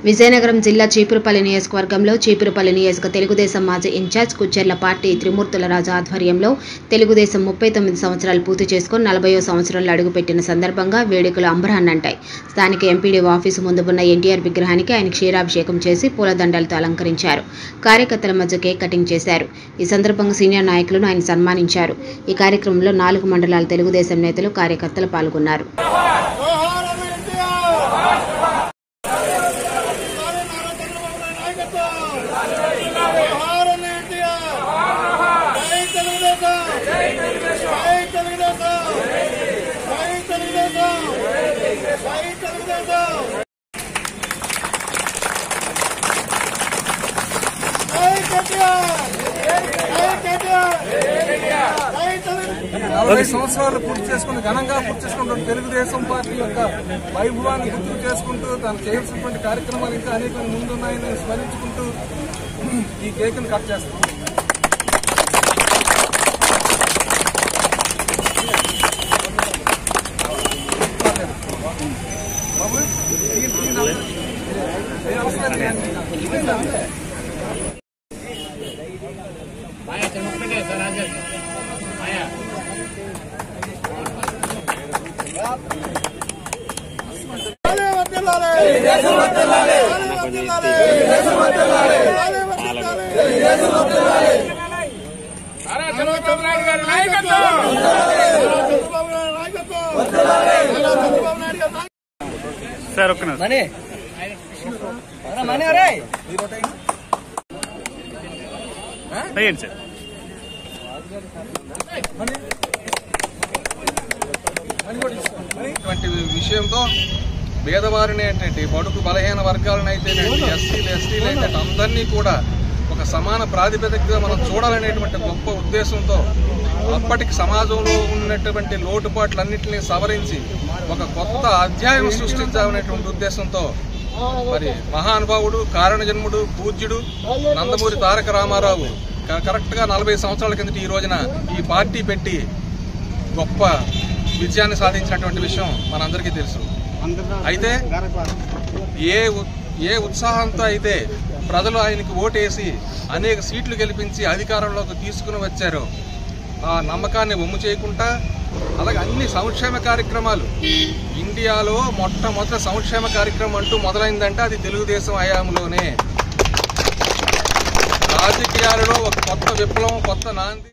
విజయనగరం జిల్లా చీపురుపల్లి నియోజకవర్గంలో చీపురుపల్లి నియోజక తెలుగుదేశం మాజీ ఇన్ఛార్జ్ కుచ్చెర్ల పార్టీ త్రిమూర్తుల రాజు ఆధ్వర్యంలో తెలుగుదేశం ముప్పై తొమ్మిది సంవత్సరాలు పూర్తి చేసుకుని నలభయో సంవత్సరంలో అడుగుపెట్టిన సందర్భంగా వేడుకలు అంబరాన్నంటాయి స్థానిక ఎంపీడీఓ ఆఫీసు ముందు ఉన్న ఎన్టీఆర్ విగ్రహానికి ఆయన క్షీరాభిషేకం చేసి పూలదండలతో అలంకరించారు కార్యకర్తల మధ్య కేక్ కటింగ్ చేశారు ఈ సందర్భంగా సీనియర్ నాయకులను ఆయన సన్మానించారు ఈ కార్యక్రమంలో నాలుగు మండలాల తెలుగుదేశం నేతలు కార్యకర్తలు పాల్గొన్నారు జోహార్ అన్న ఎన్టీఆర్ జోహార్ అన్న ఎన్టీఆర్ జై తెలుగుదేశం జై తెలుగుదేశం జై తెలుగుదేశం జై తెలుగుదేశం జై కేటీఆర్ జై కేటీఆర్ జై తెలుగుదేశం నలభై సంవత్సరాలు పూర్తి చేసుకుని ఘనంగా పూర్తి చేసుకుంటున్న తెలుగుదేశం పార్టీ యొక్క వైభవాన్ని గుర్తు చేసుకుంటూ తాను చేయాల్సినటువంటి కార్యక్రమాలు ఇంకా అనేక ముందున్నాయని స్మరించుకుంటూ ఈ కేకును కట్ చేస్తాం బాబు, ఈ- ఈ నలభై- ఏ అవసరం లేదు. ఆలే వర్ధిల్లాలి దేశం వర్ధిల్లాలి ఆలే వర్ధిల్లాలి దేశం వర్ధిల్లాలి ఆలే వర్ధిల్లాలి దేశం వర్ధిల్లాలి నారా చంద్రబాబు నాయుడు గారి నాయకత్వం నారా చంద్రబాబు నాయుడు నాయకత్వం వర్ధిల్లాలి నారా చంద్రబాబు నాయుడు గారి నాయకత్వం సార్ ఒక్క నిమిషం. అయ్యండి సార్ ఇటువంటి విషయంతో పేదవారిని ఏంటంటే బడుగు బలహీన వర్గాలను అయితేనేంటి ఎస్సీలు ఎస్టీలు అయితే అందరినీ కూడా ఒక సమాన ప్రాతిపదికగా మనం చూడాలనేటువంటి గొప్ప ఉద్దేశంతో అప్పటికి సమాజంలో ఉన్నటువంటి లోటుపాట్లన్నింటినీ సవరించి ఒక కొత్త అధ్యాయం సృష్టించాలనేటువంటి ఉద్దేశంతో మరి మహానుభావుడు కారణజన్ముడు పూజ్యుడు నందమూరి తారక రామారావు క- కరెక్ట్గా నలభై సంవత్సరాల కిందట ఈ రోజున ఈ పార్టీ పెట్టి గొప్ప విజయాన్ని సాధించినటువంటి విషయం మనందరికీ తెలుసు అయితే ఏ ఉ- ఏ ఉత్సాహంతో అయితే ప్రజలు ఆయనకి ఓటేసి అనేక సీట్లు గెలిపించి అధికారంలోకి తీసుకుని వచ్చారో ఆ నమ్మకాన్ని ఒమ్ము చేయకుండా అలాగే అన్ని సంక్షేమ కార్యక్రమాలు ఇండియాలో మొట్టమొదటి సంక్షేమ కార్యక్రమం అంటూ మొదలైందంటే అది తెలుగుదేశం హయాంలోనే రాజకీయాలలో ఒక కొత్త విప్లవం కొత్త నాంది